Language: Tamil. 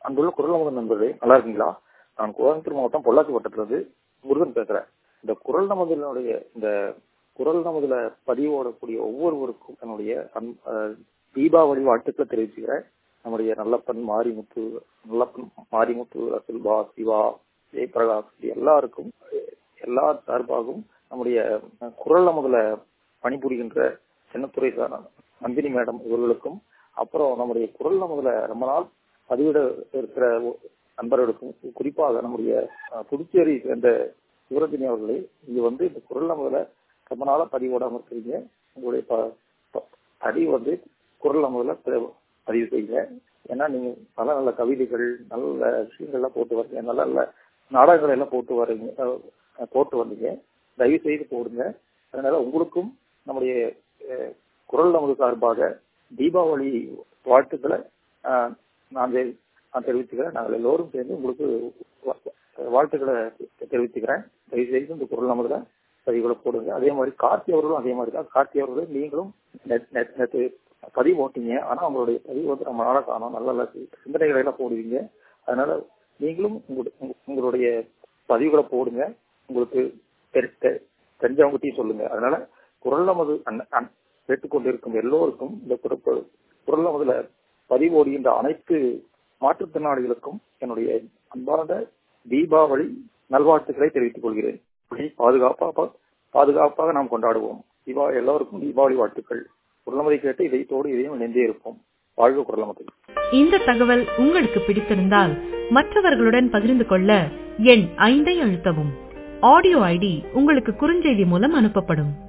அன்புள்ள குரல் நமது நண்பர்களே நல்லா இருக்கீங்களா நான் கோயம்புத்தூர் மாவட்டம் பொள்ளாச்சி வட்டத்திலிருந்து முருகன் பேசுறேன் இந்த குரல் நமதினுடைய இந்த குரல் நமதுல பதிவோடக்கூடிய ஒவ்வொருவருக்கும் தன்னுடைய அன்- அஹ் தீபாவளி வாழ்த்துக்களை தெரிவிச்சுக்கிறேன் நம்முடைய நல்லப்பன் மாரிமுத்து நல்லப்பன் மாரிமுத்து அசுல்பா சிவா ஜெயபிரகாஷ் இது எல்லாருக்கும் எல்லா சார்பாகவும் நம்முடைய அஹ், குரல் நமதுல பணிபுரிகின்ற சின்னத்துறை சார் நந்தினி மேடம் இவர்களுக்கும் அப்புறம் நம்முடைய குரல் நமதுல ரொம்ப நாள் பதிவிட இருக்கிற நண்பர்களுக்கும் குறிப்பாக நம்முடைய அஹ், புதுச்சேரி சேர்ந்த சிவரஞ்சனி அவர்களே இங்க வந்து இந்த குரல் நமதுல ரொம்ப நாளா பதிவோடாம இருக்கிறீங்க உங்களுடைய ப- ப- பதிவு வந்து குரல் நமதுல ப- பதிவு செய்யுங்க ஏன்னா நீங்க நல்ல நல்ல கவிதைகள் நல்ல விஷயங்கள்லாம் போட்டு வரீங்க நல்ல நல்ல நாடகங்கள் எல்லாம் போட்டு வரீங்க அஹ், போட்டு வந்தீங்க தயவு செய்து போடுங்க அதனால உங்களுக்கும் நம்முடைய அஹ், குரல் நமது சார்பாக தீபாவளி வாழ்த்துக்களை அஹ், நான் தெ- நான் தெரிவிச்சுக்கிறேன் நாங்கள் எல்லோரும் சேர்ந்து உங்களுக்கு வா- வாழ்த்துக்களை தெரிவிச்சுக்கிறேன் தயவு செய்து இந்த குரல் நமதுல பதிவுகளை போடுங்க அதே மாதிரி கார்த்தி அவர்களும் அதே மாதிரி தான் கார்த்தி அவர்களும் நீங்களும் நெட்- நெட்- நேத்து பதிவு ஓட்டிங்க ஆனா உங்களுடைய பதிவு வந்து நம்ம நாள காணும் நல்ல நல்ல சிந்தனைகளை எல்லாம் போடுவீங்க அதனால நீங்களும் உங்களு- உங்க- உங்களுடைய பதிவுகளை போடுங்க உங்களுக்கு தெரி- தெ- தெரிஞ்சவங்ககிட்டயும் சொல்லுங்க அதனால குரல் நமது அண்ண- அண்ண- கேட்டுக்கொண்டிருக்கும் எல்லோருக்கும் இந்த குரல் குரல் நமதுல பதிவு ஓடுகின்ற அனைத்து மாற்றுத்திறனாளிகளுக்கும் என்னுடைய அன்பான தீபாவளி நல்வாழ்த்துக்களை தெரிவித்துக் கொள்கிறேன் இப்படி பாதுகாப்பாக பாதுகாப்பாக நாம் கொண்டாடுவோம் தீபாவளி எல்லோருக்கும் தீபாவளி வாழ்த்துக்கள் குரலமதை கேட்டு இதயத்தோடு இதையும் இணைந்தே இருப்போம் வாழ்க குரலமதை இந்த தகவல் உங்களுக்கு பிடித்திருந்தால் மற்றவர்களுடன் பகிர்ந்து கொள்ள எண் ஐந்தை அழுத்தவும் ஆடியோ ஐடி உங்களுக்கு குறுஞ்செய்தி மூலம் அனுப்பப்படும்